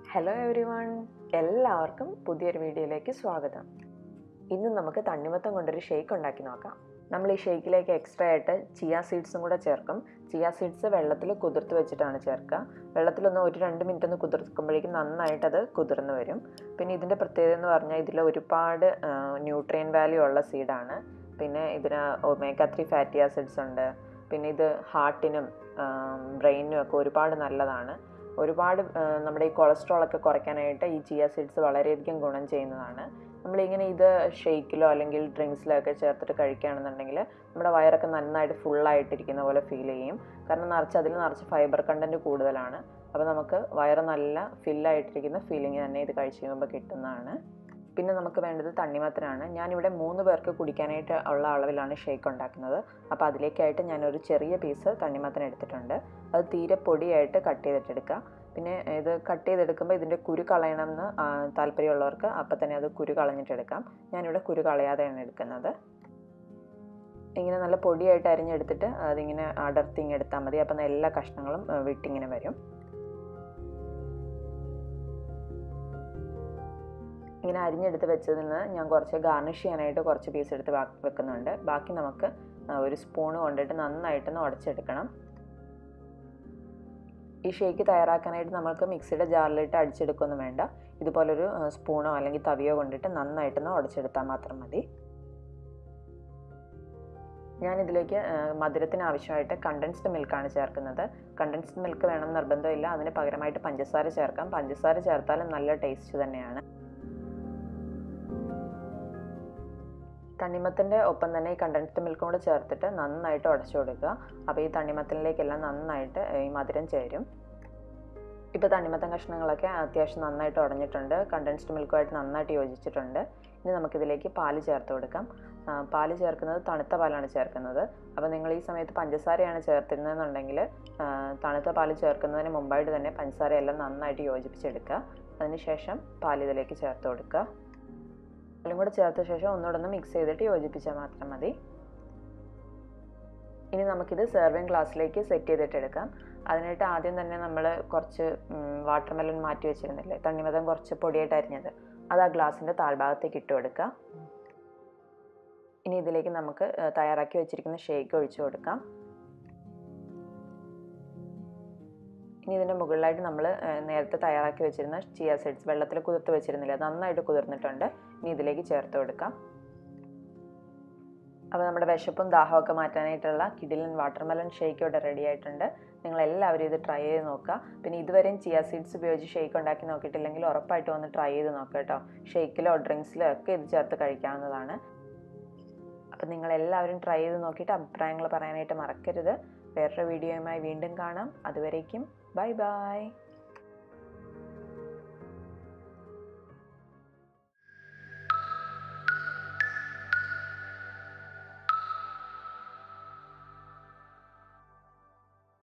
hello every one എല്ലാവർക്കും പുതിയൊരു വീഡിയോയിലേക്ക് സ്വാഗതം ഇന്ന് നമുക്ക് തണ്ണിമത്തം കൊണ്ടൊരു ഷേക്ക് ഉണ്ടാക്കി നോക്കാം നമ്മൾ ഈ ഷേക്കിലേക്ക് എക്സ്ട്രാ ആയിട്ട് ചിയ സീഡ്സും കൂടെ ചേർക്കും ചിയ സീഡ്സ് വെള്ളത്തിൽ കുതിർത്ത് വെച്ചിട്ടാണ് ചേർക്കുക വെള്ളത്തിലൊന്ന് ഒരു രണ്ട് മിനിറ്റ് ഒന്ന് കുതിർക്കുമ്പോഴേക്കും നന്നായിട്ട് അത് കുതിർന്ന് വരും പിന്നെ ഇതിൻ്റെ പ്രത്യേകത എന്ന് പറഞ്ഞാൽ ഇതിൽ ഒരുപാട് ന്യൂട്രിയൻ വാല്യൂ ഉള്ള സീഡാണ് പിന്നെ ഇതിന് ഒമേഗ ത്രീ ഫാറ്റി ആസിഡ്സ് ഉണ്ട് പിന്നെ ഇത് ഹാർട്ടിനും ബ്രെയിനും ഒക്കെ ഒരുപാട് നല്ലതാണ് ഒരുപാട് നമ്മുടെ ഈ കൊളസ്ട്രോൾ ഒക്കെ കുറയ്ക്കാനായിട്ട് ഈ ചിയ സീഡ്സ് വളരെയധികം ഗുണം ചെയ്യുന്നതാണ് നമ്മളിങ്ങനെ ഇത് ഷെയ്ക്കിലോ അല്ലെങ്കിൽ ഡ്രിങ്ക്സിലോ ഒക്കെ ചേർത്തിട്ട് കഴിക്കുകയാണെന്നുണ്ടെങ്കിൽ നമ്മുടെ വയറൊക്കെ നന്നായിട്ട് ഫുള്ളായിട്ടിരിക്കുന്ന പോലെ ഫീൽ ചെയ്യും കാരണം നിറച്ച് അതിൽ നിറച്ച് ഫൈബർ കണ്ടൻറ്റ് കൂടുതലാണ് അപ്പോൾ നമുക്ക് വയറ് നല്ല ഫില്ലായിട്ടിരിക്കുന്ന ഫീലിംഗ് തന്നെ ഇത് കഴിച്ച് കഴിയുമ്പോൾ കിട്ടുന്നതാണ് പിന്നെ നമുക്ക് വേണ്ടത് തണ്ണിമത്തനാണ് ഞാനിവിടെ മൂന്ന് പേർക്ക് കുടിക്കാനായിട്ട് ഉള്ള അളവിലാണ് ഷേക്ക് ഉണ്ടാക്കുന്നത് അപ്പോൾ അതിലേക്കായിട്ട് ഞാനൊരു ചെറിയ പീസ് തണ്ണിമത്തൻ എടുത്തിട്ടുണ്ട് അത് തീരെ പൊടിയായിട്ട് കട്ട് ചെയ്തിട്ടെടുക്കുക പിന്നെ ഇത് കട്ട് ചെയ്തെടുക്കുമ്പോൾ ഇതിൻ്റെ കുരു കളയണമെന്ന് താല്പര്യമുള്ളവർക്ക് അപ്പം തന്നെ അത് കുരു കളഞ്ഞിട്ടെടുക്കാം ഞാനിവിടെ കുരു കളയാതെയാണ് എടുക്കുന്നത് ഇങ്ങനെ നല്ല പൊടിയായിട്ട് അരിഞ്ഞെടുത്തിട്ട് അതിങ്ങനെ അടർത്തിങ് എടുത്താൽ മതി അപ്പം എല്ലാ കഷ്ണങ്ങളും വിട്ടിങ്ങനെ വരും ഇങ്ങനെ അരിഞ്ഞെടുത്ത് വെച്ചതിൽ നിന്ന് ഞാൻ കുറച്ച് ഗാർണിഷ് ചെയ്യാനായിട്ട് കുറച്ച് പീസ് എടുത്ത് വെക്കുന്നുണ്ട് ബാക്കി നമുക്ക് ഒരു സ്പൂണ് കൊണ്ടിട്ട് നന്നായിട്ടൊന്ന് ഉടച്ചെടുക്കണം ഈ ഷേക്ക് തയ്യാറാക്കാനായിട്ട് നമുക്ക് മിക്സിയുടെ ജാറിലിട്ട് അടിച്ചെടുക്കൊന്നും വേണ്ട ഇതുപോലൊരു സ്പൂണോ അല്ലെങ്കിൽ തവിയോ കൊണ്ടിട്ട് നന്നായിട്ടൊന്ന് ഉടച്ചെടുത്താൽ മാത്രം മതി ഞാനിതിലേക്ക് മധുരത്തിന് ആവശ്യമായിട്ട് കണ്ടൻസ്ഡ് മിൽക്കാണ് ചേർക്കുന്നത് കണ്ടൻസ്ഡ് മിൽക്ക് വേണം നിർബന്ധമില്ല അതിന് പകരമായിട്ട് പഞ്ചസാര ചേർക്കാം പഞ്ചസാര ചേർത്താലും നല്ല ടേസ്റ്റ് തന്നെയാണ് തണ്ണിമത്തിൻ്റെ ഒപ്പം തന്നെ ഈ കണ്ടൻസ്ഡ് മിൽക്കും കൂടെ ചേർത്തിട്ട് നന്നായിട്ട് ഉടച്ചു കൊടുക്കുക അപ്പോൾ ഈ തണ്ണിമത്തനിലേക്കെല്ലാം നന്നായിട്ട് ഈ മധുരം ചേരും ഇപ്പോൾ തണ്ണിമത്തൻ കഷ്ണങ്ങളൊക്കെ അത്യാവശ്യം നന്നായിട്ട് ഉടഞ്ഞിട്ടുണ്ട് കണ്ടൻസ്ഡ് മിൽക്കുമായിട്ട് നന്നായിട്ട് യോജിച്ചിട്ടുണ്ട് ഇനി നമുക്കിതിലേക്ക് പാല് ചേർത്ത് കൊടുക്കാം പാല് ചേർക്കുന്നത് തണുത്ത പാലാണ് ചേർക്കുന്നത് അപ്പോൾ നിങ്ങൾ ഈ സമയത്ത് പഞ്ചസാരയാണ് ചേർത്തിരുന്നതെന്നുണ്ടെങ്കിൽ തണുത്ത പാല് ചേർക്കുന്നതിന് മുമ്പായിട്ട് തന്നെ പഞ്ചസാരയെല്ലാം നന്നായിട്ട് യോജിപ്പിച്ചെടുക്കുക അതിനുശേഷം പാൽ ഇതിലേക്ക് ചേർത്ത് കൊടുക്കുക പാലും കൂടെ ചേർത്ത ശേഷം ഒന്നുകൂടെ ഒന്ന് മിക്സ് ചെയ്തിട്ട് യോജിപ്പിച്ചാൽ മാത്രം മതി ഇനി നമുക്കിത് സെർവിങ് ഗ്ലാസ്സിലേക്ക് സെറ്റ് ചെയ്തിട്ട് എടുക്കാം അതിനായിട്ട് ആദ്യം തന്നെ നമ്മൾ കുറച്ച് വാട്ടർ മെലൺ മാറ്റി വെച്ചിരുന്നില്ലേ തണ്ണിമതം കുറച്ച് പൊടിയായിട്ട് അരിഞ്ഞത് അത് ആ ഗ്ലാസിൻ്റെ താഴ്ഭാഗത്തേക്ക് ഇട്ട് കൊടുക്കുക ഇനി ഇതിലേക്ക് നമുക്ക് തയ്യാറാക്കി വെച്ചിരിക്കുന്ന ഷേക്ക് ഒഴിച്ചു കൊടുക്കാം ഇനി ഇതിൻ്റെ മുകളിലായിട്ട് നമ്മൾ നേരത്തെ തയ്യാറാക്കി വെച്ചിരുന്ന ചിയ സീഡ്സ് വെള്ളത്തിൽ കുതിർത്ത് വെച്ചിരുന്നില്ല നന്നായിട്ട് കുതിർന്നിട്ടുണ്ട് ഇനി ഇതിലേക്ക് ചേർത്ത് കൊടുക്കാം അപ്പോൾ നമ്മുടെ വിശപ്പും ദാഹമൊക്കെ മാറ്റാനായിട്ടുള്ള കിഡിലൻ വാട്ടർമെലൺ ഷേക്ക് ഇവിടെ റെഡി ആയിട്ടുണ്ട് നിങ്ങൾ എല്ലാവരും ഇത് ട്രൈ ചെയ്ത് നോക്കുക പിന്നെ ഇതുവരെയും ചിയ സീഡ്സ് ഉപയോഗിച്ച് ഷേക്ക് ഉണ്ടാക്കി നോക്കിയിട്ടില്ലെങ്കിൽ ഉറപ്പായിട്ടും ഒന്ന് ട്രൈ ചെയ്ത് നോക്കുക കേട്ടോ ഷേക്കിലോ ഡ്രിങ്ക്സിലോ ഒക്കെ ഇത് ചേർത്ത് കഴിക്കാവുന്നതാണ് അപ്പം നിങ്ങൾ എല്ലാവരും ട്രൈ ചെയ്ത് നോക്കിയിട്ട് അഭിപ്രായങ്ങൾ പറയാനായിട്ട് മറക്കരുത് വേറൊരു വീഡിയോയുമായി വീണ്ടും കാണാം അതുവരേക്കും ബൈ ബൈ